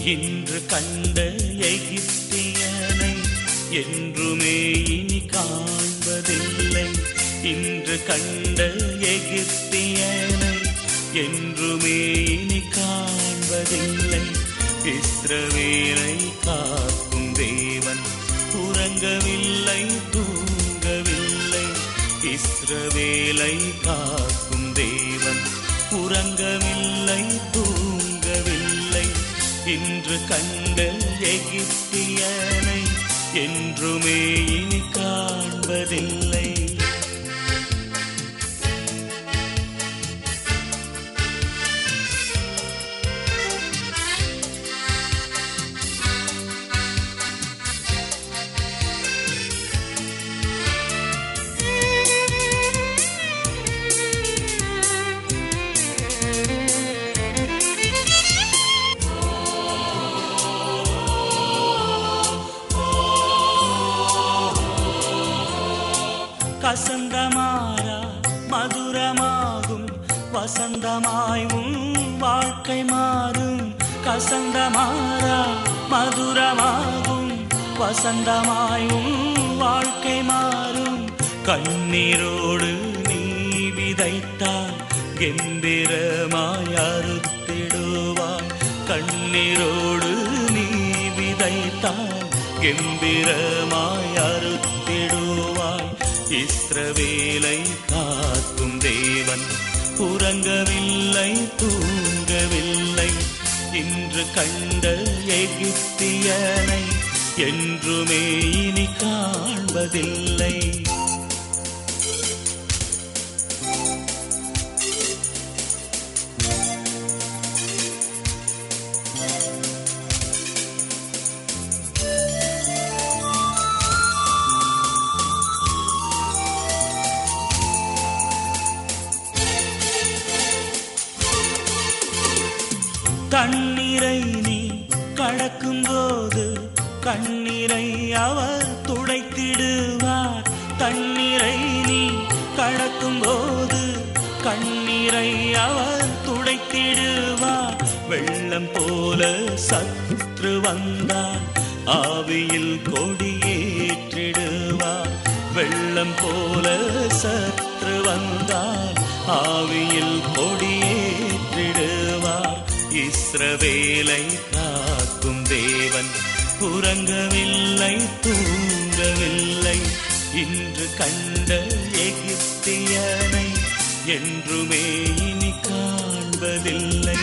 இன்று கண்ட எகிப்தியனை என்றுமே இனி காண்பதில்லை இன்று கண்ட எகிப்தியனை என்றுமே இனி காண்பதில்லை இஸ்ரவேலை காக்கும் தேவன் உறங்கவில்லை தூங்கவில்லை இஸ்ரவேலை காக்கும் தேவன் உறங்கவில்லை தூங்கவில்லை இன்று கண்ட எகிப்தியனை என்றுமே இனி காண்பதில்லை கசந்தமாரா மதுரமாகும் வசந்தமாய் உன் வாழ்க்கை மாறும் கசந்தமாரா மதுரமாகும் வசந்தமாய் உன் வாழ்க்கை மாறும் கண்ணீரோடு நீ விதைத்தால் கெம்பீரமாய் அறுத்திடுவாய் கண்ணீரோடு நீ விதைத்தால் கெம்பீரமாய் அறுத்திடுவாய் இஸ்ரவேலை காக்கும் தேவன் உறங்கவில்லை தூங்கவில்லை இன்று கண்ட எகிப்தியனை என்றுமே இனி காண்பதில்லை தண்ணீரை நீ கடக்கும் போது கண்ணீரை அவர் துடைத்திடுவார் தண்ணீரை நீ கடக்கும் போது கண்ணீரை அவர் துடைத்திடுவார் வெள்ளம் போல சற்று வந்தார் ஆவியில் கொடியேற்றிடுவார் வெள்ளம் போல சற்று வந்தார் ஆவியில் கொடியேற்றிடுவார் இஸ்ரவேலை காக்கும் தேவன் உறங்கவில்லை தூங்கவில்லை இன்று கண்ட எகிப்தியனை என்றுமே இனி காண்பதில்லை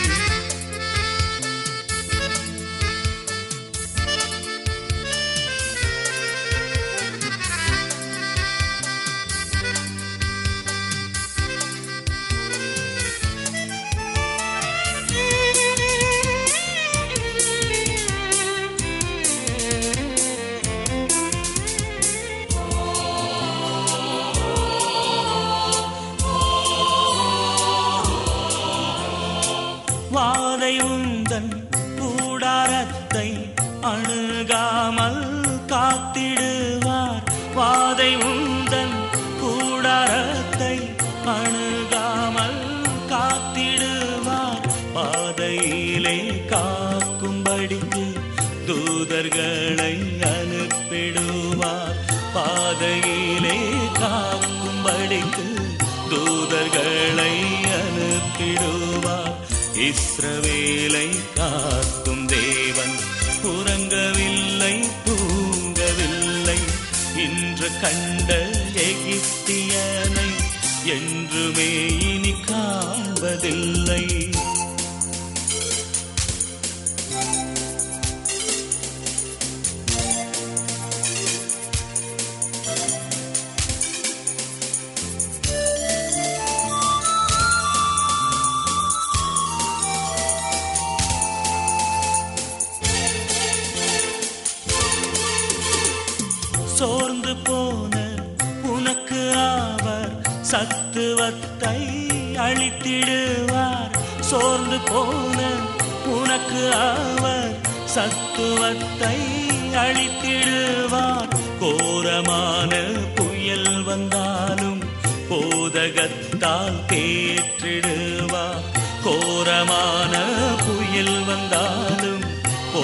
வாதை உந்தன் கூடாரத்தை அணுகாமல் காத்திடுவார் வாதை உந்தன் கூடாரத்தை அணுகாமல் காத்திடுவார் பாதையிலே காக்கும்படிக்கு தூதர்களை அனுப்பிடுவார் பாதையிலே காக்கும்படிக்கு தூதர்களை அனுப்பிடுவார் இஸ்ரவேலை காக்கும் தேவன் உறங்கவில்லை தூங்கவில்லை இன்று கண்ட எகிப்தியனை என்றுமே இனி காண்பதில்லை சோர்ந்து போன உனக்கு அவர் சத்துவத்தை அளித்திடுவார் சோர்ந்து போன உனக்கு அவர் சத்துவத்தை அளித்திடுவார் கோரமான புயல் வந்தாலும் போதகத்தால் தேற்றிடுவார் கோரமான புயல் வந்தாலும்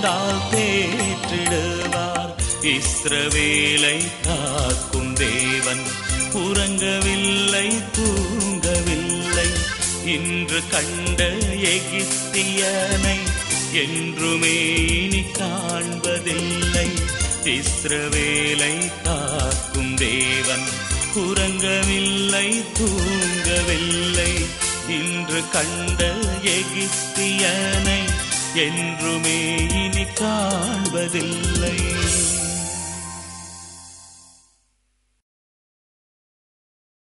கரத்தால் தேற்றிடுவார் இஸ்ரவேலை காக்கும் தேவன் உறங்கவில்லை தூங்கவில்லை இன்று கண்ட எகிப்தியனை என்றுமே இனி காண்பதில்லை இஸ்ரவேலை காக்கும் தேவன் உறங்கவில்லை தூங்கவில்லை இன்று கண்ட எகிப்தியனை என்றுமே இனி காண்பதில்லை